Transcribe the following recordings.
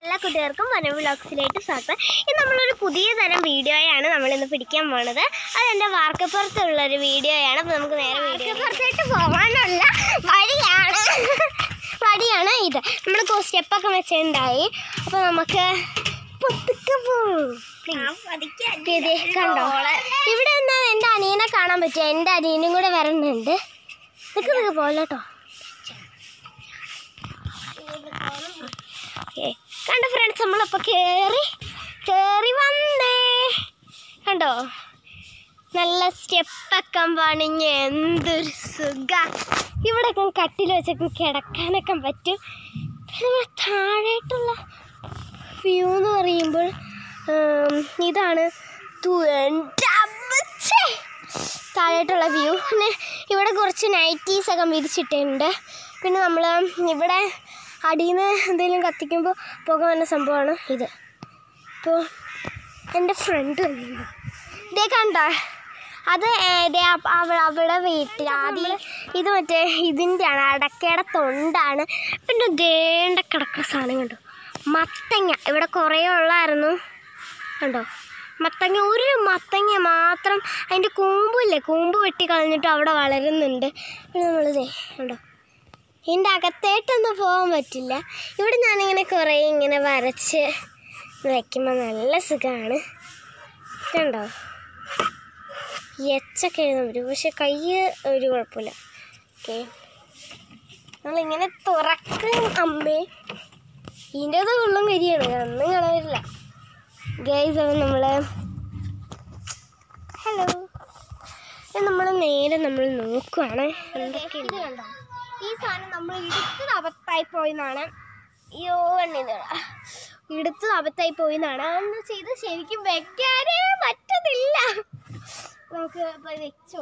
എല്ലാ കുട്ടികൾക്കും വന വ്ളോഗ്സിലേക്ക് സ്വാഗതം ഇത് നമ്മളൊരു പുതിയ തരം വീഡിയോയാണ് നമ്മളിന്ന് പിടിക്കാൻ പോണത് അത് എൻ്റെ വാർക്കപ്പുറത്തുള്ള ഒരു വീഡിയോയാണ് അപ്പോൾ നമുക്ക് നേരെ വാർക്കപ്പുറത്തേക്ക് പോകാനുള്ള വഴിയാണ് വഴിയാണ് ഇത് നമ്മൾ സ്റ്റെപ്പൊക്കെ വെച്ചിട്ടുണ്ടായി അപ്പോൾ നമുക്ക് പൊത്തുക്കെ പോവും ഇത് കണ്ടോ ഇവിടെ എന്നാ എൻ്റെ അനിയനെ കാണാൻ പറ്റും എൻ്റെ അനിയനും കൂടെ വരണുണ്ട് നിൽക്ക് നിൽക്ക് പോലട്ടോ ഓക്കേ. കണ്ടോ ഫ്രണ്ട്സ് നമ്മളപ്പോൾ കയറി കയറി വന്നേ കണ്ടോ നല്ല സ്റ്റെപ്പൊക്കെ പണിഞ്ഞ് എന്തൊരു സുഖ ഇവിടെയൊക്കെ കട്ടിൽ വെച്ചൊക്കെ കിടക്കാനൊക്കെ പറ്റും പിന്നെ നമ്മൾ താഴേട്ടുള്ള വ്യൂ എന്ന് പറയുമ്പോൾ ഉം, ഇതാണ് തു- എൻ്റെ അമ്മച്ചേ. താഴോട്ടുള്ള വ്യൂ പിന്നെ ഇവിടെ കുറച്ച് നൈറ്റീസ് ഒക്കെ വിരിച്ചിട്ടുണ്ട് പിന്നെ നമ്മൾ ഇവിടെ അടിയിൽ നിന്ന് എന്തെങ്കിലും കത്തിക്കുമ്പോൾ പുക വന്ന സംഭവമാണ് ഇത് ഇപ്പോൾ എൻ്റെ ഫ്രണ്ട് വന്നിട്ടുണ്ട് ഇതേ കണ്ട അത് ഏ, ദേ അപ്പ- അവ- അവിടെ വീട്ടിൽ ആദ്യം ഇത് മറ്റേ ഇതിൻ്റെയാണ് അടക്കയുടെ തൊണ്ടാണ് പിന്നെ ദേണ്ട കിടക്കുന്ന സാധനം കണ്ടു മത്തങ്ങ ഇവിടെ കുറേ ഉള്ളായിരുന്നു കണ്ടോ മത്തങ്ങ ഒരു മത്തങ്ങ മാത്രം അതിൻ്റെ കൂമ്പില്ലേ കൂമ്പ് വെട്ടി കളഞ്ഞിട്ട് അവിടെ വളരുന്നുണ്ട് പിന്നെ നമ്മളിതേ കണ്ടോ ഇതിൻ്റെ അകത്തേട്ടൊന്നും പോകാൻ പറ്റില്ല ഇവിടെ ഞാനിങ്ങനെ കുറേ ഇങ്ങനെ വരച്ച് വയ്ക്കുമ്പോൾ നല്ല സുഖമാണ് കണ്ടോ എച്ചൊക്കെ എഴുതാൻ പറ്റും പക്ഷെ കൈ ഒരു കുഴപ്പമില്ല ഓക്കെ നമ്മളിങ്ങനെ തുറക്കും അമ്മേ ഇതിൻ്റെത് ഉള്ളും കരിയാണ് ഒന്നും കളവില്ല ഗൈസ് അപ്പം നമ്മൾ ഹലോ നമ്മൾ നേരെ നമ്മൾ നോക്കുവാണ് എന്തൊക്കെ ഇത് കണ്ടോ ഈ സാധനം നമ്മൾ ഇടുത്തത് അബദ്ധമായി പോയെന്നാണ് അയ്യോ എണ്ണിത് ഇടുത്തത് അബദ്ധമായി പോയെന്നാണ് അതെന്ന് ചെയ്ത് ശരിക്കും വെക്കാനേ പറ്റത്തില്ല നമുക്ക് ഇപ്പൊ വെച്ചോ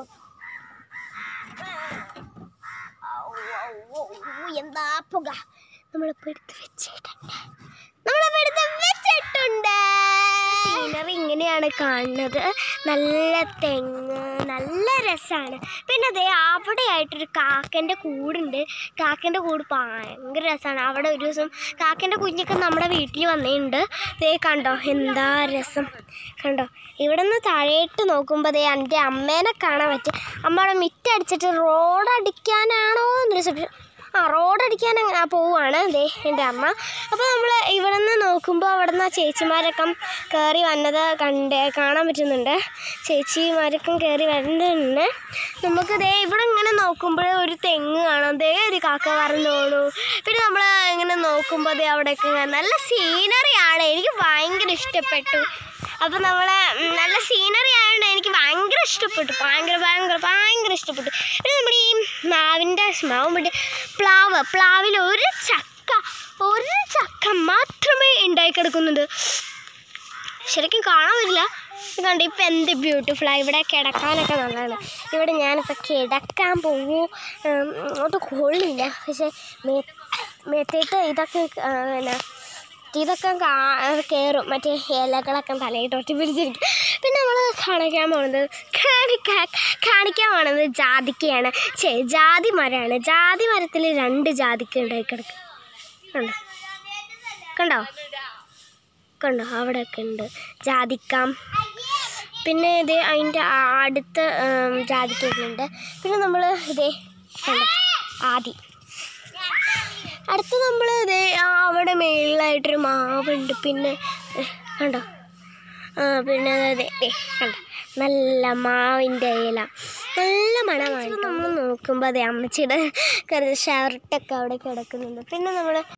എന്താ പുക നമ്മളിപ്പോ എടുത്ത് വെച്ചിട്ടുണ്ട് നമ്മളിപ്പോ എടുത്ത് വെച്ചിട്ടുണ്ട് സീനറി ഇങ്ങനെയാണ് കാണുന്നത് നല്ല തെങ്ങ് നല്ല രസമാണ് പിന്നെ അതേ അവിടെ ആയിട്ടൊരു കാക്കൻ്റെ കൂടുണ്ട് കാക്കൻ്റെ കൂട് ഭയങ്കര രസമാണ് അവിടെ ഒരു ദിവസം കാക്കൻ്റെ കുഞ്ഞൊക്കെ നമ്മുടെ വീട്ടിൽ വന്നിട്ടുണ്ട് ദേ കണ്ടോ എന്താ രസം കണ്ടോ ഇവിടെ നിന്ന് താഴേട്ട് നോക്കുമ്പോൾ ദേ എൻ്റെ അമ്മേനെ കാണാൻ പറ്റും അമ്മയുടെ മിറ്റടിച്ചിട്ട് റോഡ് അടിക്കാനാണോ എന്നൊരു സംശയം ആ റോഡ് അടിക്കാൻ അങ്ങ് പോവുകയാണ് ദേ എൻ്റെ അമ്മ അപ്പോൾ നമ്മൾ ഇവിടെ നിന്ന് നോക്കുമ്പോൾ അവിടെ നിന്ന് ചേച്ചിമാരൊക്കെ കയറി വന്നത് കണ്ട് കാണാൻ പറ്റുന്നുണ്ട് ചേച്ചിമാരൊക്കെ കയറി വരുന്നുണ്ട് നമുക്ക് ദേ ഇവിടെ ഇങ്ങനെ നോക്കുമ്പോൾ ഒരു തെങ്ങ് കാണാം ദേ ഒരു കാക്ക പറന്നോളൂ പിന്നെ നമ്മൾ ഇങ്ങനെ നോക്കുമ്പോൾ ദേ അവിടെയൊക്കെ ഇങ്ങനെ നല്ല സീനറിയാണ് എനിക്ക് ഭയങ്കര ഇഷ്ടപ്പെട്ടു അപ്പോൾ നമ്മൾ നല്ല സീനറി ആയതുകൊണ്ട് എനിക്ക് ഭയങ്കര ഇഷ്ടപ്പെട്ടു ഭയങ്കര ഭയങ്കര ഭയങ്കര ഇഷ്ടപ്പെട്ടു പിന്നെ നമ്മുടെ ഈ മാവിൻ്റെ മാവും പറ്റി പ്ലാവ് പ്ലാവിൽ ഒരു ചക്ക ഒരു ചക്ക മാത്രമേ ഉണ്ടായി കിടക്കുന്നുണ്ട് ശരിക്കും കാണാൻ പറ്റില്ല ഇത് കണ്ട് ഇപ്പം എന്ത് ബ്യൂട്ടിഫുള്ളാണ് ഇവിടെ കിടക്കാനൊക്കെ നല്ലതാണ് ഇവിടെ ഞാനിപ്പോൾ കിടക്കാൻ പോകും അങ്ങോട്ട് കൊള്ളില്ല പക്ഷേ മേ മേത്തേട്ട് ഇതൊക്കെ ആ, പിന്നെ ഇതൊക്കെ കയറും മറ്റേ ഇലകളൊക്കെ തലയിട്ടൊട്ടി പിടിച്ചിരിക്കും പിന്നെ നമ്മൾ കാണിക്കാൻ പോണത് കാണിക്കാൻ കാണിക്കാൻ പോണത് ജാതിക്കയാണ് ചേ ജാതി മരമാണ് ജാതി മരത്തിൽ രണ്ട് ജാതിക്ക ഉണ്ടായി കിടക്കും കണ്ടോ കണ്ടോ കണ്ടോ അവിടെയൊക്കെ ഉണ്ട് ജാതിക്ക പിന്നെ ഇത് അതിൻ്റെ അടുത്ത ഉം, ജാതിക്കൊക്കെ ഉണ്ട് പിന്നെ നമ്മൾ ഇതേ കണ്ടോ ആദി അടുത്ത് നമ്മൾ ഇതേ ആ അവിടെ മേളിലായിട്ടൊരു മാവുണ്ട് പിന്നെ ഏ, കണ്ടോ ആ പിന്നെ അതെ ദേ കണ്ടോ നല്ല മാവിൻ്റെ ഇല നല്ല മണമാണ് നമ്മൾ നോക്കുമ്പോൾ അതെ അമ്മച്ചിയുടെ ഷർട്ടൊക്കെ അവിടെ കിടക്കുന്നുണ്ട് പിന്നെ നമ്മൾ